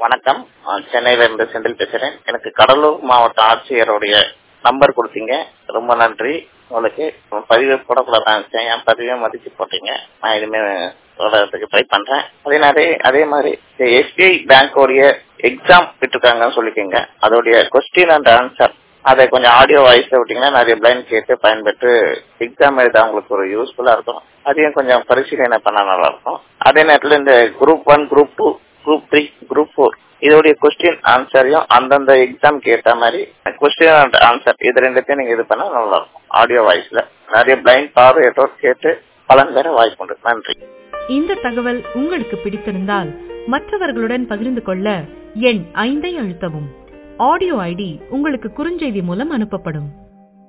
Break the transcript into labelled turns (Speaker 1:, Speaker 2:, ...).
Speaker 1: வணக்கம் நான் சென்னையில இருந்து செந்தில் பேசுறேன் எனக்கு கடலூர் மாவட்ட ஆட்சியருடைய நம்பர் கொடுத்தீங்க ரொம்ப நன்றி உங்களுக்கு பதிவு போடக்கூடாதான் நினைச்சேன் என் பதிவே மதிச்சு போட்டீங்க நான் இனிமே தொடர்றதுக்கு ட்ரை பண்றேன் அதே மாதிரி அதே மாதிரி எஸ்பிஐ பேங்கோடைய எக்ஸாம் விட்டுருக்காங்கன்னு சொல்லிக்கோங்க அதோடைய கொஸ்டின் அண்ட் ஆன்சர் அதை கொஞ்சம் ஆடியோ வாய்ஸ் விட்டீங்கன்னா நிறைய பிளைன் கேட்டு பயன்பெற்று எக்ஸாம் எழுத அவங்களுக்கு ஒரு யூஸ்ஃபுல்லா இருக்கும் அதையும் கொஞ்சம் பரிசீலனை பண்ண நல்லா இருக்கும் அதே நேரத்தில் இந்த group one group two group three group four இதோடைய கொஸ்டின் ஆன்சரையும் அந்தந்த எக்ஸாம் கேட்ட மாதிரி கொஸ்டின் அண்ட் ஆன்சர் இது ரெண்டுத்தையும் நீங்க இது பண்ணா நல்லா இருக்கும் ஆடியோ வாய்ஸ்ல நிறைய பிளைண்ட் பார்வையற்றோர் கேட்டு பலன் பெற வாய்ப்புண்டு நன்றி
Speaker 2: இந்த தகவல் உங்களுக்கு பிடித்திருந்தால் மற்றவர்களுடன் பகிர்ந்து கொள்ள எண் ஐந்தை அழுத்தவும் ஆடியோ ஐடி உங்களுக்கு குறுஞ்செய்தி மூலம் அனுப்பப்படும்